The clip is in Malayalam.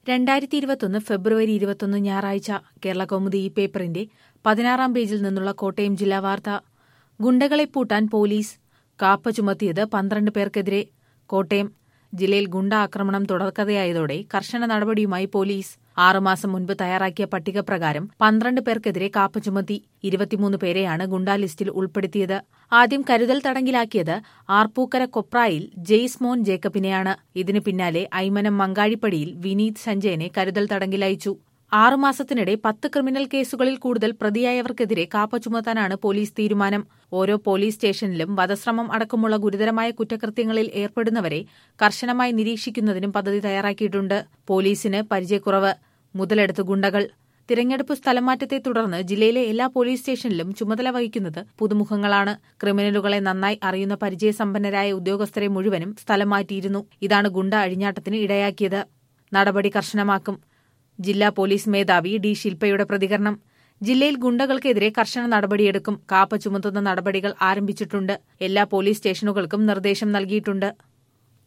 രണ്ടായിരത്തി ഇരുപത്തൊന്ന് ഫെബ്രുവരി ഇരുപത്തൊന്ന് ഞായറാഴ്ച കേരള കൗമുദി ഈ പേപ്പറിന്റെ പതിനാറാം പേജിൽ നിന്നുള്ള കോട്ടയം ജില്ലാ വാർത്ത ഗുണ്ടകളെ പൂട്ടാൻ പോലീസ് കാപ്പ ചുമത്തിയത് പന്ത്രണ്ട് പേർക്കെതിരെ കോട്ടയം ജില്ലയിൽ ഗുണ്ട ആക്രമണം തുടർക്കഥയായതോടെ കർശന നടപടിയുമായി പോലീസ് ആറുമാസം മുൻപ് തയ്യാറാക്കിയ പട്ടിക പ്രകാരം പന്ത്രണ്ട് പേർക്കെതിരെ കാപ്പ ചുമത്തി ഇരുപത്തിമൂന്ന് പേരെയാണ് ഗുണ്ടാ ലിസ്റ്റിൽ ഉൾപ്പെടുത്തിയത് ആദ്യം കരുതൽ തടങ്കിലാക്കിയത് ആർപ്പൂക്കര കൊപ്രായിൽ ജെയ്സ് മോൻ ജേക്കബിനെയാണ് ഇതിനു പിന്നാലെ ഐമനം മങ്കാഴിപ്പടിയിൽ വിനീത് സഞ്ജയനെ കരുതൽ തടങ്കിലയച്ചു ആറുമാസത്തിനിടെ പത്ത് ക്രിമിനൽ കേസുകളിൽ കൂടുതൽ പ്രതിയായവർക്കെതിരെ കാപ്പ ചുമത്താനാണ് പോലീസ് തീരുമാനം ഓരോ പോലീസ് സ്റ്റേഷനിലും വധശ്രമം അടക്കമുള്ള ഗുരുതരമായ കുറ്റകൃത്യങ്ങളിൽ ഏർപ്പെടുന്നവരെ കർശനമായി നിരീക്ഷിക്കുന്നതിനും പദ്ധതി തയ്യാറാക്കിയിട്ടുണ്ട് പോലീസിന് പരിചയക്കുറവ് മുതലെടുത്ത് ഗുണ്ടകൾ തിരഞ്ഞെടുപ്പ് സ്ഥലമാറ്റത്തെ തുടർന്ന് ജില്ലയിലെ എല്ലാ പോലീസ് സ്റ്റേഷനിലും ചുമതല വഹിക്കുന്നത് പുതുമുഖങ്ങളാണ് ക്രിമിനലുകളെ നന്നായി അറിയുന്ന പരിചയസമ്പന്നരായ ഉദ്യോഗസ്ഥരെ മുഴുവനും സ്ഥലം മാറ്റിയിരുന്നു ഇതാണ് ഗുണ്ട അഴിഞ്ഞാട്ടത്തിന് ഇടയാക്കിയത് നടപടി കർശനമാക്കും ജില്ലാ പോലീസ് മേധാവി ഡി ശില്പയുടെ പ്രതികരണം ജില്ലയിൽ ഗുണ്ടകൾക്കെതിരെ കർശന നടപടിയെടുക്കും കാപ്പ ചുമത്തുന്ന നടപടികൾ ആരംഭിച്ചിട്ടുണ്ട് എല്ലാ പോലീസ് സ്റ്റേഷനുകൾക്കും നിർദ്ദേശം നൽകിയിട്ടുണ്ട്